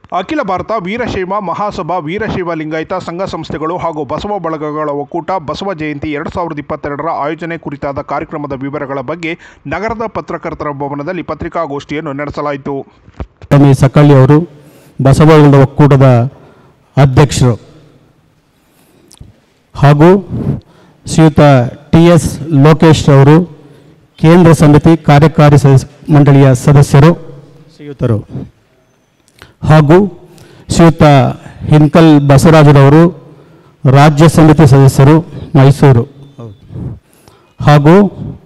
ಅಖಿಲ ಭಾರತ ವೀರಶೈವ ಮಹಾಸಭಾ ವೀರಶೈವ ಲಿಂಗಾಯತ ಸಂಘ ಸಂಸ್ಥೆಗಳು ಹಾಗೂ ಬಸವ ಬಳಗಗಳ ಒಕ್ಕೂಟ ಬಸವ ಜಯಂತಿ ಎರಡು ಸಾವಿರದ ಇಪ್ಪತ್ತೆರಡರ ಆಯೋಜನೆ ಕುರಿತಾದ ಕಾರ್ಯಕ್ರಮದ ವಿವರಗಳ ಬಗ್ಗೆ ನಗರದ ಪತ್ರಕರ್ತರ ಭವನದಲ್ಲಿ ಪತ್ರಿಕಾಗೋಷ್ಠಿಯನ್ನು ನಡೆಸಲಾಯಿತು ಸ್ವಾಮಿ ಸಕ್ಕಳ್ಳಿ ಅವರು ಬಸವಗೌಡ ಒಕ್ಕೂಟದ ಅಧ್ಯಕ್ಷರು ಹಾಗೂ ಶ್ರೀಯುತ ಟಿ ಎಸ್ ಲೋಕೇಶ್ ಅವರು ಕೇಂದ್ರ ಸಮಿತಿ ಕಾರ್ಯಕಾರಿ ಸದಸ್ಯ ಮಂಡಳಿಯ ಸದಸ್ಯರು ಶ್ರೀಯುತರು ಹಾಗೂ ಶ್ರೀಯುತ ಹಿನ್ಕಲ್ ಬಸವರಾಜರವರು ರಾಜ್ಯ ಸಮಿತಿ ಸದಸ್ಯರು ಮೈಸೂರು ಹಾಗೂ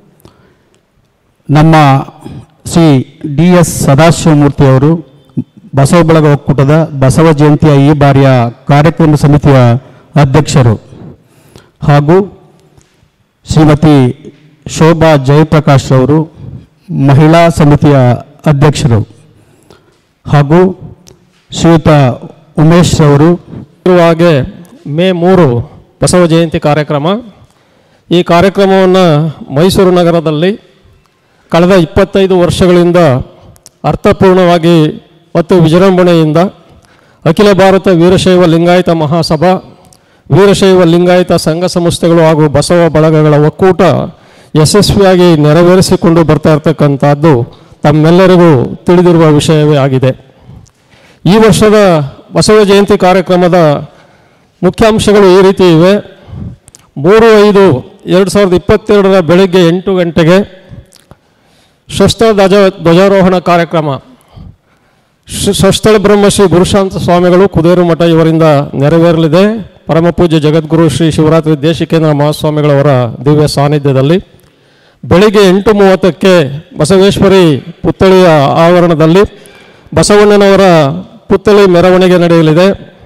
ನಮ್ಮ ಶ್ರೀ ಡಿ ಎಸ್ ಸದಾಶಿವಮೂರ್ತಿ ಅವರು ಬಸವ ಬಳಗ ಒಕ್ಕೂಟದ ಬಸವ ಜಯಂತಿಯ ಈ ಬಾರಿಯ ಕಾರ್ಯಕ್ರಮ ಸಮಿತಿಯ ಅಧ್ಯಕ್ಷರು ಹಾಗೂ ಶ್ರೀಮತಿ ಶೋಭಾ ಜಯಪ್ರಕಾಶ್ ಅವರು ಮಹಿಳಾ ಸಮಿತಿಯ ಅಧ್ಯಕ್ಷರು ಹಾಗೂ ಶ್ರೀಯುತ ಉಮೇಶ್ ಅವರು ಇರುವ ಹಾಗೆ ಮೇ ಮೂರು ಬಸವ ಜಯಂತಿ ಕಾರ್ಯಕ್ರಮ ಈ ಕಾರ್ಯಕ್ರಮವನ್ನು ಮೈಸೂರು ನಗರದಲ್ಲಿ ಕಳೆದ ಇಪ್ಪತ್ತೈದು ವರ್ಷಗಳಿಂದ ಅರ್ಥಪೂರ್ಣವಾಗಿ ಮತ್ತು ವಿಜೃಂಭಣೆಯಿಂದ ಅಖಿಲ ಭಾರತ ವೀರಶೈವ ಲಿಂಗಾಯತ ಮಹಾಸಭಾ ವೀರಶೈವ ಲಿಂಗಾಯತ ಸಂಘ ಸಂಸ್ಥೆಗಳು ಹಾಗೂ ಬಸವ ಬಳಗಗಳ ಒಕ್ಕೂಟ ಯಶಸ್ವಿಯಾಗಿ ನೆರವೇರಿಸಿಕೊಂಡು ಬರ್ತಾ ಇರತಕ್ಕಂಥದ್ದು ತಮ್ಮೆಲ್ಲರಿಗೂ ತಿಳಿದಿರುವ ವಿಷಯವೇ ಆಗಿದೆ ಈ ವರ್ಷದ ಬಸವ ಜಯಂತಿ ಕಾರ್ಯಕ್ರಮದ ಮುಖ್ಯಾಂಶಗಳು ಈ ರೀತಿ ಇವೆ ಮೂರು ಐದು ಎರಡು ಸಾವಿರದ ಇಪ್ಪತ್ತೆರಡರ ಬೆಳಗ್ಗೆ ಎಂಟು ಗಂಟೆಗೆ ಶಸ್ತ್ರ ಧ್ವಜ ಧ್ವಜಾರೋಹಣ ಕಾರ್ಯಕ್ರಮ ಶ- ಶಸ್ತ್ರ ಬ್ರಹ್ಮಶ್ರೀ ಗುರುಶಾಂತ ಸ್ವಾಮಿಗಳು ಕುದೇರು ಮಠ ಇವರಿಂದ ನೆರವೇರಲಿದೆ ಪರಮ ಪೂಜ್ಯ ಜಗದ್ಗುರು ಶ್ರೀ ಶಿವರಾತ್ರಿ ದೇಶಿಕೇಂದ್ರ ಮಹಾಸ್ವಾಮಿಗಳವರ ದಿವ್ಯ ಸಾನ್ನಿಧ್ಯದಲ್ಲಿ ಬೆಳಿಗ್ಗೆ ಎಂಟು ಮೂವತ್ತಕ್ಕೆ ಬಸವೇಶ್ವರಿ ಪುತ್ಥಳಿಯ ಆವರಣದಲ್ಲಿ ಬಸವಣ್ಣನವರ ಪುತ್ಥಳಿ ಮೆರವಣಿಗೆ ನಡೆಯಲಿದೆ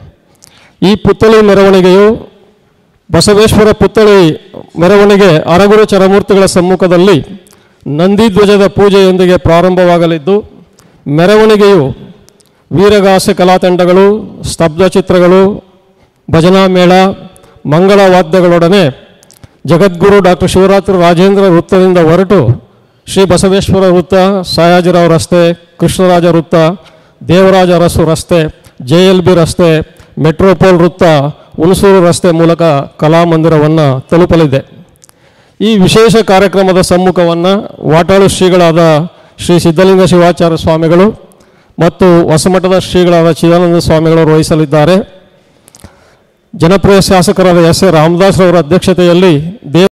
ಈ ಪುತ್ಥಳಿ ಮೆರವಣಿಗೆಯು ಬಸವೇಶ್ವರ ಪುತ್ಥಳಿ ಮೆರವಣಿಗೆ ಅರಗುರು ಚರಮೂರ್ತಿಗಳ ಸಮ್ಮುಖದಲ್ಲಿ ನಂದಿಧ್ವಜದ ಪೂಜೆಯೊಂದಿಗೆ ಪ್ರಾರಂಭವಾಗಲಿದ್ದು ಮೆರವಣಿಗೆಯು ವೀರಗಾಸೆ ಕಲಾತಂಡಗಳು ಸ್ತಬ್ಧ ಚಿತ್ರಗಳು ಭಜನಾ ಮೇಳ ಮಂಗಳ ವಾದ್ಯಗಳೊಡನೆ ಜಗದ್ಗುರು ಡಾಕ್ಟರ್ ಶಿವರಾತ್ರಿ ರಾಜೇಂದ್ರ ವೃತ್ತದಿಂದ ಹೊರಟು ಶ್ರೀ ಬಸವೇಶ್ವರ ವೃತ್ತ ಸಯಾಜಿರಾವ್ ರಸ್ತೆ ಕೃಷ್ಣರಾಜ ವೃತ್ತ ದೇವರಾಜ ಅರಸು ರಸ್ತೆ ಜೆ ಎಲ್ ಬಿ ರಸ್ತೆ ಮೆಟ್ರೋಪೋಲ್ ವೃತ್ತ ಹುಣಸೂರು ರಸ್ತೆ ಮೂಲಕ ಕಲಾಮಂದಿರವನ್ನು ತಲುಪಲಿದೆ ಈ ವಿಶೇಷ ಕಾರ್ಯಕ್ರಮದ ಸಮ್ಮುಖವನ್ನು ವಾಟಾಳು ಶ್ರೀಗಳಾದ ಶ್ರೀ ಸಿದ್ಧಲಿಂಗ ಶಿವಾಚಾರ್ಯ ಸ್ವಾಮಿಗಳು ಮತ್ತು ಹೊಸಮಠದ ಶ್ರೀಗಳಾದ ಚಿದಾನಂದ ಸ್ವಾಮಿಗಳು ವಹಿಸಲಿದ್ದಾರೆ ಜನಪ್ರಿಯ ಶಾಸಕರಾದ ಎಸ್ ಎ ರಾಮದಾಸ್ ಅವರ ಅಧ್ಯಕ್ಷತೆಯಲ್ಲಿ ದೇವ